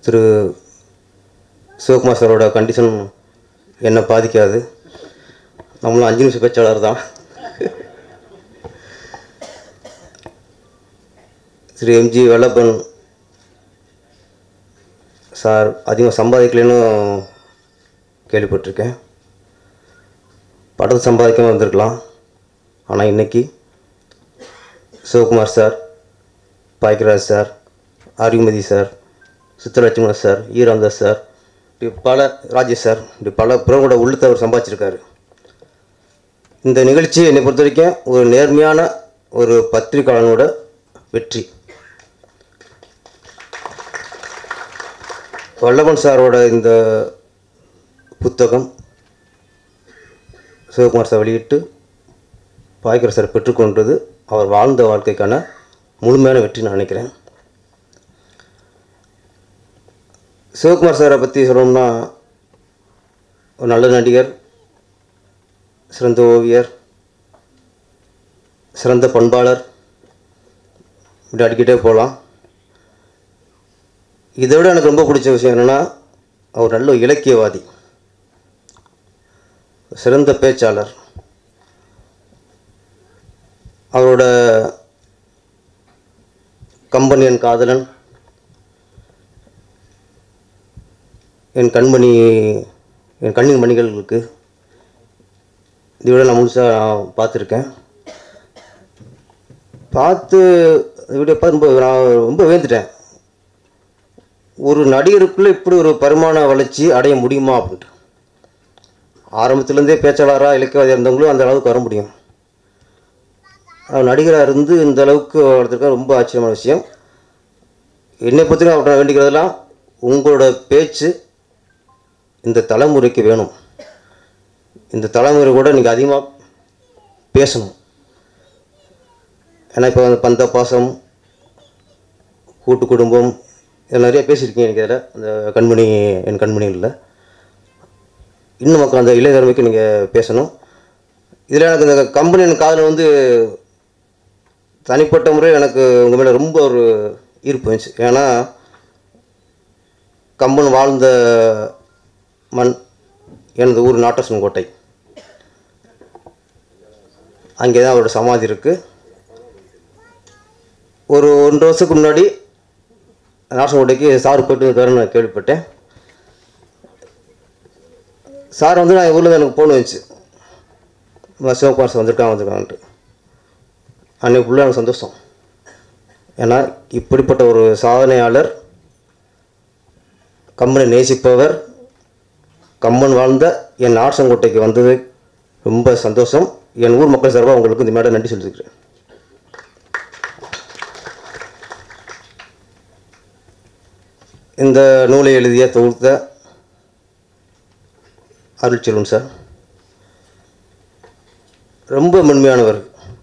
திரு சிவகுமார் சாரோட கண்டிஷன் என்னை பாதிக்காது நம்மளும் அஞ்சு நிமிஷம் பேச்சாளர் தான் திரு எம்ஜி வெள்ளப்பன் சார் அதிகமாக சம்பாதிக்கலைன்னு கேள்விப்பட்டிருக்கேன் படத்தை சம்பாதிக்காம வந்திருக்கலாம் ஆனால் இன்னைக்கு சிவகுமார் சார் பாய்க்கராஜ் sir Arivumathi sir Sithalakshmanan sir ஈராம்தாஸ் சார் இப்படி பல ராஜேஷ் சார் இப்படி பல பிரமுக உள்ளத்தை அவர் சம்பாதிச்சிருக்காரு இந்த நிகழ்ச்சி என்னை பொறுத்த வரைக்கும் ஒரு நேர்மையான ஒரு பத்திரிகையாளனோட வெற்றி வல்லபன் சாரோட இந்த புத்தகம் சிவகுமார் சார் வெளியிட்டு பாய்க்கர சார் பெற்றுக்கொண்டது அவர் வாழ்ந்த வாழ்க்கைக்கான முழுமையான வெற்றி நான் நினைக்கிறேன் சிவகுமார் சாரை பற்றி சொல்லணும்னா ஒரு நல்ல நடிகர் சிறந்த ஓவியர் சிறந்த பண்பாளர் இப்படி அடிக்கிட்டே போகலாம் இதை விட எனக்கு ரொம்ப பிடிச்ச விஷயம் என்னென்னா அவர் நல்ல இலக்கியவாதி சிறந்த பேச்சாளர் அவரோட கம்பெனியன் காதலன் என் கண்மணி என் கண்ணின் மணிகளுக்கு இதை விட நான் முழுசாக நான் பார்த்துருக்கேன் பார்த்து வீடியோ பார்த்து ரொம்ப நான் ரொம்ப வேந்துட்டேன் ஒரு நடிகருக்குள்ளே இப்படி ஒரு பரிமாண வளர்ச்சி அடைய முடியுமா அப்படின்ட்டு ஆரம்பத்துலேருந்தே பேச்சாளராக இலக்கியவாதியாக இருந்தவங்களும் அந்த அளவுக்கு வர முடியும் அவர் நடிகராக இருந்து இந்த அளவுக்கு வளர்த்துருக்க ரொம்ப ஆச்சரியமான விஷயம் என்னை பற்றி அவர்கிட்ட வேண்டிக்கிறதெல்லாம் உங்களோட பேச்சு இந்த தலைமுறைக்கு வேணும் இந்த தலைமுறை கூட நீங்கள் அதிகமாக பேசணும் ஏன்னா இப்போ அந்த பந்த பாசம் கூட்டு குடும்பம் இதில் நிறைய பேசியிருக்கீங்க எனக்கு இதில் அந்த கண்மணி என் கண்மணிகளில் இன்னும் மக்கள் அந்த இளைய தலைமைக்கு நீங்கள் பேசணும் இதில் எனக்கு இந்த கம்பெனி காதில் வந்து தனிப்பட்ட முறை எனக்கு உங்கள் மேலே ரொம்ப ஒரு ஈர்ப்பு இருந்துச்சு ஏன்னா கம்பன் வாழ்ந்த மண் எனது ஊர் நாட்டரசன் கோட்டை அங்கே தான் அவரோட சமாதி இருக்குது ஒரு ஒன்றரை வருஷத்துக்கு முன்னாடி நாட்டரசன் கோட்டைக்கு சார் போயிட்டு இருக்காருன்னு நான் கேள்விப்பட்டேன் சார் வந்து நான் ஊரில் எனக்கு ஃபோன் வந்துச்சு சிவகுமார் சார் வந்திருக்காங்க வந்திருக்காங்கன்ட்டு அன்னைக்கு ஃபுல்லாக எனக்கு சந்தோஷம் ஏன்னா இப்படிப்பட்ட ஒரு சாதனையாளர் கம்பனை நேசிப்பவர் கம்பன் வாழ்ந்த என் ஆட்சங்கோட்டைக்கு வந்தது ரொம்ப சந்தோஷம் என் ஊர் மக்கள் சார்பாக உங்களுக்கு இந்த மேடம் நன்றி சொல்லியிருக்கிறேன் இந்த நூலை எழுதிய தொகுத்த அருள்செல்வன் சார் ரொம்ப மென்மையானவர்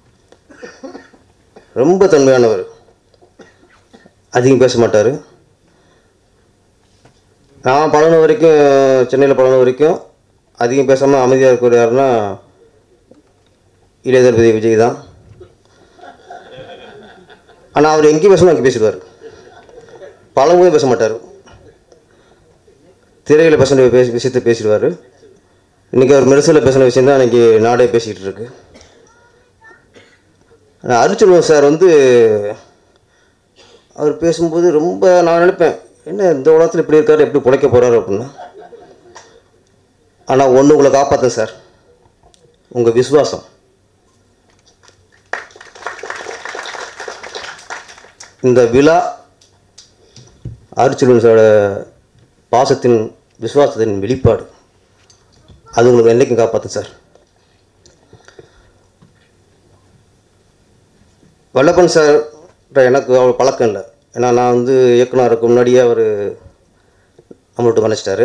ரொம்ப தன்மையானவர் அதிகம் பேச மாட்டார் நான் பழன வரைக்கும் சென்னையில் பழன வரைக்கும் அதிகம் பேசாமல் அமைதியாக இருக்கிற யாருன்னா இளைய தளபதி விஜய் தான் ஆனால் அவர் எங்கேயும் பேசணும் அங்கே பேசிடுவார் பழமும் பேச மாட்டார் திரையில் பேசின பேசி விஷயத்தை பேசிடுவார் இன்றைக்கி அவர் மெரிசலில் பேசின விஷயம் தான் இன்றைக்கி நாடே பேசிக்கிட்டு இருக்கு ஆனால் அருச்செல்வன் சார் வந்து அவர் பேசும்போது ரொம்ப நான் நினைப்பேன் என்ன இந்த உலகத்தில் இப்படி இருக்காரு எப்படி பிழைக்க போகிறாரு அப்படின்னா ஆனால் ஒன்று உங்களை காப்பாற்றேன் சார் உங்கள் விசுவாசம் இந்த விழா அருச்செல்வன் சாரோட பாசத்தின் விசுவாசத்தின் வெளிப்பாடு அது உங்களுக்கு என்றைக்கும் காப்பாற்றும் சார் வல்லப்பன் சார் எனக்கு அவ்வளோ பழக்கம் இல்லை ஏன்னா நான் வந்து இயக்குனருக்கு முன்னாடியே அவர் நம்மள்ட்ட மன்னிச்சிட்டாரு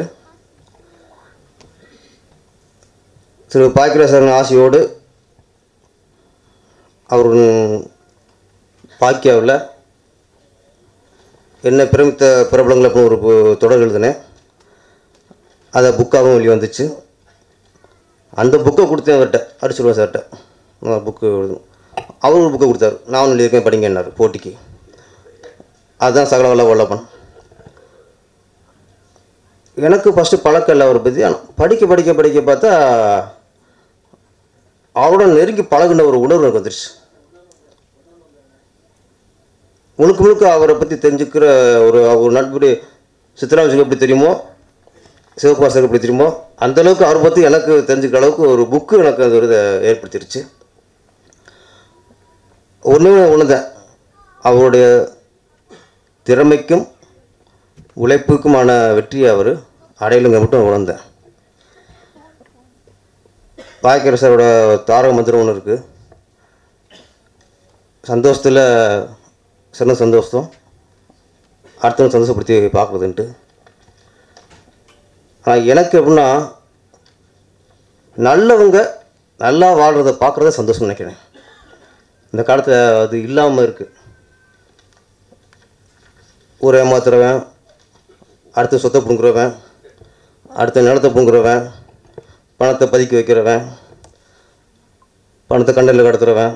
திரு பாய்க்கிர சார் ஆசையோடு அவர் பாக்கியாவில் என்ன பிரமித்த பிரபலங்கள் அப்படின்னு ஒரு பு- தொடர் எழுதினேன் அதை புக்காகவும் வெளியே வந்துச்சு அந்த புக்கை கொடுத்தேன் அவர்கிட்ட அடிச்சுடுவேன் சார்கிட்ட நான் புக்கு எழுதணும் அவர் ஒரு புக்கை கொடுத்தாரு நான் ஒன்று எழுதியிருக்கேன் படிங்கன்னாரு போட்டிக்கு அதுதான் சகல வல்ல வல்லப்பன் எனக்கு ஃபஸ்ட்டு பழக்கம் இல்லை அவரை பற்றி ஆனா படிக்க படிக்க படிக்க பார்த்தா அவரோட நெருங்கி பழகுன ஒரு உணர்வு எனக்கு வந்துருச்சு முழுக்க முழுக்க அவரை பற்றி தெரிஞ்சுக்கிற ஒரு ஒரு நட்புடைய சித்ராவசிக்கு எப்படி தெரியுமோ சிவகுமார் எப்படி தெரியுமோ அந்த அளவுக்கு அவரை பற்றி எனக்கு தெரிஞ்சுக்கிற அளவுக்கு ஒரு புக்கு எனக்கு அது ஒரு இதை ஏற்படுத்திருச்சு ஒன்று ஒன்று அவருடைய திறமைக்கும் உழைப்புக்குமான வெற்றியை அவர் அடையலுங்க மட்டும் உணர்ந்தேன் பாய்க்கர சாரோட தாரக மந்திரம் ஒன்று இருக்குது சந்தோஷத்தில் சிறந்த சந்தோஷம் அடுத்தவங்க சந்தோஷப்படுத்தி பார்க்குறதுன்ட்டு ஆனால் எனக்கு எப்படின்னா நல்லவங்க நல்லா வாழ்கிறத பார்க்குறத சந்தோஷம் நினைக்கிறேன் இந்த காலத்தில் அது இல்லாமல் இருக்குது ஊரை ஏமாத்துறவன் அடுத்த சொத்தை பிடுங்குறவன் அடுத்த நிலத்தை பிடுங்குறவன் பணத்தை பதுக்கி வைக்கிறவன் பணத்தை கண்டையில் கடத்துறவன்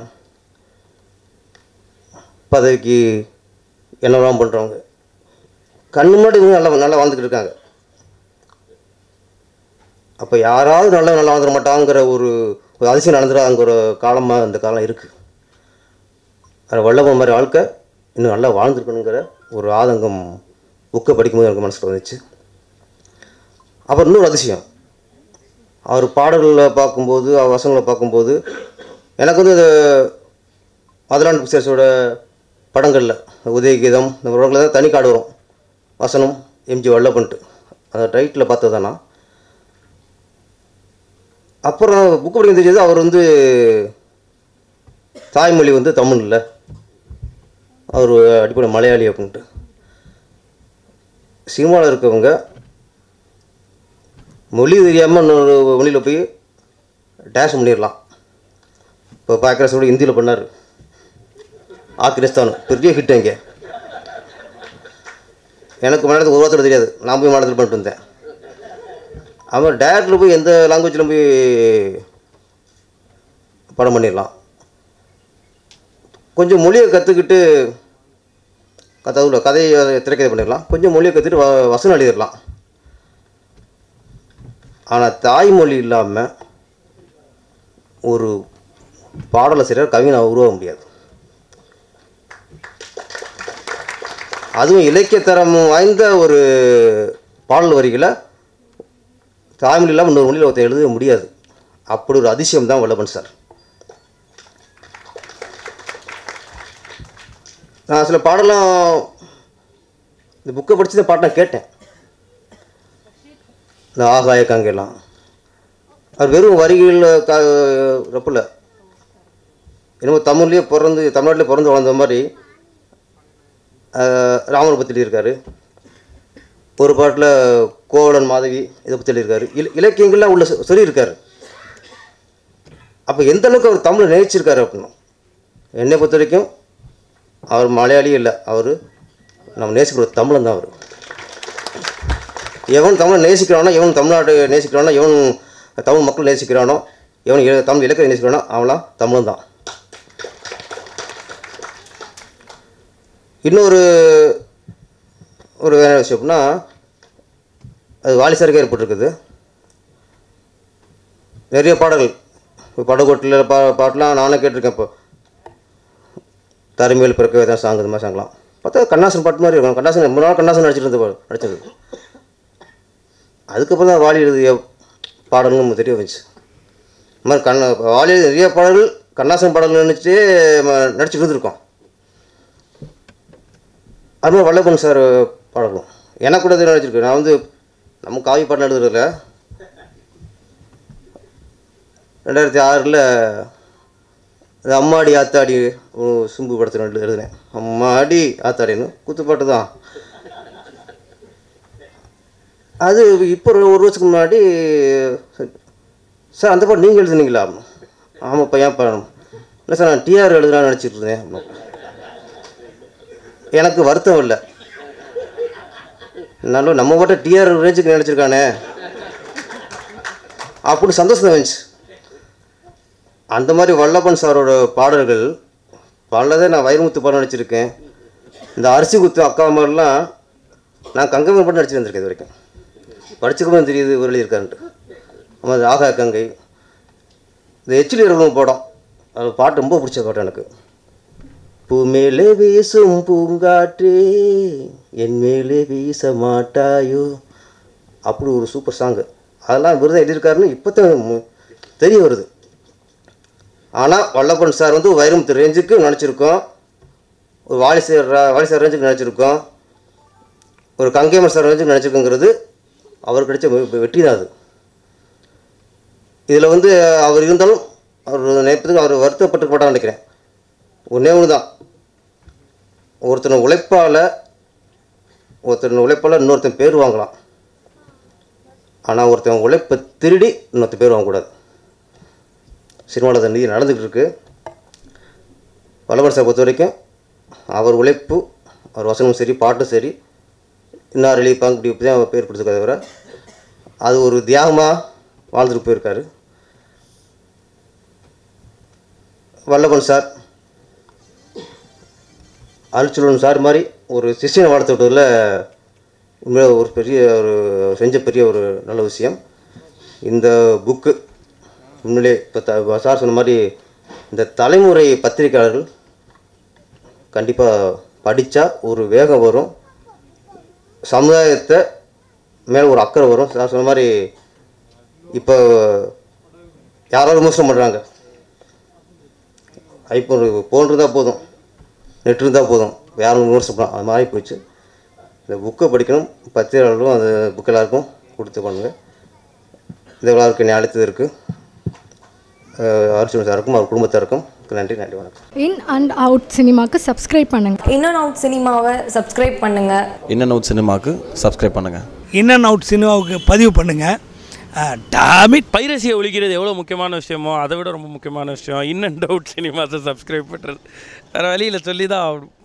பதவிக்கு என்னெல்லாம் பண்ணுறவங்க கண்ணு முன்னாடி இவங்க நல்லா நல்லா வாழ்ந்துக்கிட்டு இருக்காங்க அப்போ யாராவது நல்லா நல்லா வாழ்ந்துட மாட்டாங்கிற ஒரு ஒரு அதிசயம் நடந்துடாங்கிற காலமாக இந்த காலம் இருக்குது அது வல்லவன் மாதிரி வாழ்க்கை இன்னும் நல்லா வாழ்ந்துருக்கணுங்கிற ஒரு ஆதங்கம் புக்கை படிக்கும்போது எனக்கு மனசில் வந்துச்சு அப்புறம் இன்னொரு அதிசயம் அவர் பாடல்களை பார்க்கும்போது அவர் வசனங்களை பார்க்கும்போது எனக்கு வந்து இந்த மதுரான் பிக்சர்ஸோட படங்களில் உதயகீதம் இந்த படங்களில் தான் தனி காடு வரும் வசனம் எம்ஜி வல்லப்பன்ட்டு அந்த டைட்டில் பார்த்தது தானா அப்புறம் புக்கு படிக்க தெரிஞ்சது அவர் வந்து தாய்மொழி வந்து தமிழ் இல்லை அவர் அடிப்படை மலையாளி அப்படின்ட்டு சினிமாவில் இருக்கவங்க மொழி தெரியாமல் இன்னொரு மொழியில் போய் டேஷ் பண்ணிடலாம் இப்போ பார்க்குற சொல்லி ஹிந்தியில் பண்ணார் ஆப்கானிஸ்தான் பெரிய ஹிட் இங்கே எனக்கு மலையாளத்துக்கு ஒரு வார்த்தை தெரியாது நான் போய் மலையாளத்தில் பண்ணிட்டு இருந்தேன் அவன் டேரக்டில் போய் எந்த லாங்குவேஜில் போய் படம் பண்ணிடலாம் கொஞ்சம் மொழியை கற்றுக்கிட்டு கதை கதையை திரைக்கதை பண்ணிடலாம் கொஞ்சம் மொழியை கற்றுட்டு வ வசனம் எழுதிடலாம் ஆனால் தாய்மொழி இல்லாமல் ஒரு பாடலை சரியாக கவிஞனை உருவாக முடியாது அதுவும் இலக்கியத்தரம் வாய்ந்த ஒரு பாடல் வரிகளை தாய்மொழி இல்லாமல் இன்னொரு மொழியில் ஒருத்தர் எழுத முடியாது அப்படி ஒரு அதிசயம் தான் வல்லபன் சார் நான் சில பாடலாம் இந்த புக்கை படித்து இந்த பாட்டை நான் கேட்டேன் இந்த ஆகாய காங்கெல்லாம் அது வெறும் வரிகளில் க ரப்பில் என்னமோ தமிழ்லேயே பிறந்து தமிழ்நாட்டிலே பிறந்து வளர்ந்த மாதிரி அஹ், ராமனை பற்றி எழுதியிருக்காரு ஒரு பாட்டில் கோவலன் மாதவி இதை பற்றி எழுதியிருக்காரு இல இலக்கியங்கள்லாம் உள்ள சொ- சொல்லியிருக்காரு அப்போ எந்த அளவுக்கு அவர் தமிழை நேசிச்சிருக்காரு அப்படின்னு என்னை பொறுத்த வரைக்கும் அவர் மலையாளியும் இல்லை அவர் நம்ம நேசிக்கிற ஒரு தமிழன் தான் அவர் எவன் தமிழை நேசிக்கிறானோ எவன் தமிழ்நாட்டை நேசிக்கிறானோ எவன் தமிழ் மக்கள் நேசிக்கிறானோ எவன் இல- தமிழ் இலக்கை நேசிக்கிறானோ அவன்லாம் தமிழன் தான் இன்னொரு ஒரு வேற விஷயம் அப்படின்னா அது வாலிசாருக்கே ஏற்பட்டிருக்குது நிறைய பாடல்கள் இப்போ படகோட்டில் பா பாட்டெலாம் நானே கேட்டிருக்கேன் இப்போ தருமையில் பிறக்கவே தான் சாங் இந்த மாதிரி சாங்லாம் பார்த்தா கண்ணாசன் பாட்டு மாதிரி இருக்கும் கண்ணாசன் ரொம்ப நாள் கண்ணாசன் நடிச்சிட்டு இருந்த பா- நடிச்சது அதுக்கப்புறம் தான் வாலி எழுதிய பாடல்கள் நமக்கு தெரிய வந்துச்சு இந்த மாதிரி கண்ண வாலி எழுதிய நிறைய பாடல்கள் கண்ணாசன் பாடல் நினச்சிட்டு நடிச்சிட்டு இருந்திருக்கோம் அது மாதிரி வல்லபன் சார் பாடலும் எனக்கு கூட தெரியும் நடிச்சிருக்கு நான் வந்து நம்ம காவி பாடம் எழுதுறதில்ல ரெண்டாயிரத்தி ஆறில் அது அம்மாடி ஆத்தாடி ஒரு சிம்பு படத்தில் எழுது எழுதுனேன் அம்மாடி ஆத்தாடின்னு குத்துப்பாட்டு தான் அது இப்போ ஒரு ஒரு வருஷத்துக்கு முன்னாடி சார் அந்த பாட்டு நீங்கள் எழுதுனீங்களா ஆமாப்பா ஏன் பாடம் இல்லை சார் நான் டிஆர் எழுதுனா நினச்சிட்டு இருந்தேன் அப்படின்னா. எனக்கு வருத்தம் இல்லை நல்ல நம்ம மட்டும் டிஆர் ரேஞ்சுக்கு நினச்சிருக்கானே அப்படி சந்தோஷம் வந்துச்சு அந்த மாதிரி வல்லபன் சாரோட பாடல்கள் பலதை நான் வைரமுத்து பாடம் நடிச்சிருக்கேன் இந்த அரிசி குத்து அக்கா மாதிரிலாம் நான் கங்கமன் பாட்டு நடிச்சு வந்திருக்கேன் இது வரைக்கும் படிச்சுக்கணும் தெரியுது இவர் எழுதியிருக்காருன்ட்டு ஆமாம் அது ஆகா கங்கை இந்த எச்சிலி இருக்கும் படம் அது பாட்டு ரொம்ப பிடிச்ச பாட்டு எனக்கு பூ மேலே வீசும் பூங்காற்றே என் மேலே வீச மாட்டாயோ அப்படி ஒரு சூப்பர் சாங்கு அதெல்லாம் இவர் தான் எழுதியிருக்காருன்னு இப்போ தான் தெரிய வருது ஆனால் வல்லப்பன் சார் வந்து வைரமுத்து ரேஞ்சுக்கு நினச்சிருக்கோம் ஒரு வாலிசர் வாலிசர் ரேஞ்சுக்கு நினச்சிருக்கோம் ஒரு கங்கேமர் சார் ரேஞ்சுக்கு நினச்சிருக்கோங்கிறது அவர் கிடைச்ச வெ- வெற்றி தான் அது இதில் வந்து அவர் இருந்தாலும் அவர் நேரத்துக்கு அவர் வருத்தப்பட்டு மாட்டான்னு நினைக்கிறேன் ஒன்றே ஒன்று தான் ஒருத்தன் உழைப்பால் ஒருத்தன் உழைப்பால் இன்னொருத்தன் பேர் வாங்கலாம் ஆனால் ஒருத்தன் உழைப்பை திருடி இன்னொருத்தன் பேர் வாங்கக்கூடாது சினிமாவில் அந்த நீதி நடந்துக்கிட்டு இருக்கு வல்லவன் சார் பொறுத்த வரைக்கும் அவர் உழைப்பு அவர் வசனமும் சரி பாட்டும் சரி இன்னார் எழுதிப்பாங்க இப்படி இப்படி தான் அவர் பேர் கொடுத்துருக்காரு தவிர அது ஒரு தியாகமாக வாழ்ந்துட்டு போயிருக்காரு வல்லபன் சார் அருள்செல்வன் சார் மாதிரி ஒரு சிஷியனை வளர்த்து விட்டதில் உண்மையாக ஒரு பெரிய ஒரு செஞ்ச பெரிய ஒரு நல்ல விஷயம் இந்த புக்கு உண்மையிலே இப்போ த சார் சொன்ன மாதிரி இந்த தலைமுறை பத்திரிக்கையாளர்கள் கண்டிப்பாக படித்தா ஒரு வேகம் வரும் சமுதாயத்தை மேலே ஒரு அக்கறை வரும் சார் சொன்ன மாதிரி இப்போ யாராவது விமர்சனம் பண்ணுறாங்க ஐஃபோன் ஃபோன் இருந்தால் போதும் நெட் இருந்தால் போதும் யாரும் விமர்சனம் பண்ணலாம் அது மாதிரி போயிடுச்சு இந்த புக்கை படிக்கணும் பத்திரிகையாளர்களும் அந்த புக் எல்லாருக்கும் கொடுத்து பண்ணுங்க இந்த விழாவுக்கு என்னை அழைத்தது இருக்குது அர்ஜுன் சாருக்கும் அவர் குடும்பத்தாருக்கும் நன்றி நன்றி வணக்கம் இன் அண்ட் அவுட் சினிமாக்கு சப்ஸ்கிரைப் பண்ணுங்கள் இன் அண்ட் அவுட் சினிமாவை சப்ஸ்கிரைப் பண்ணுங்கள் இன் அண்ட் அவுட் சினிமாவுக்கு சப்ஸ்கிரைப் பண்ணுங்கள் இன் அண்ட் அவுட் சினிமாவுக்கு பதிவு பண்ணுங்கள் டாமிட் பைரசியை ஒழிக்கிறது எவ்வளோ முக்கியமான விஷயமோ அதை விட ரொம்ப முக்கியமான விஷயம் இன் அண்ட் அவுட் சினிமாஸை சப்ஸ்கிரைப் பண்ணுறது வேறு வழியில் சொல்லி தான் ஆகணும்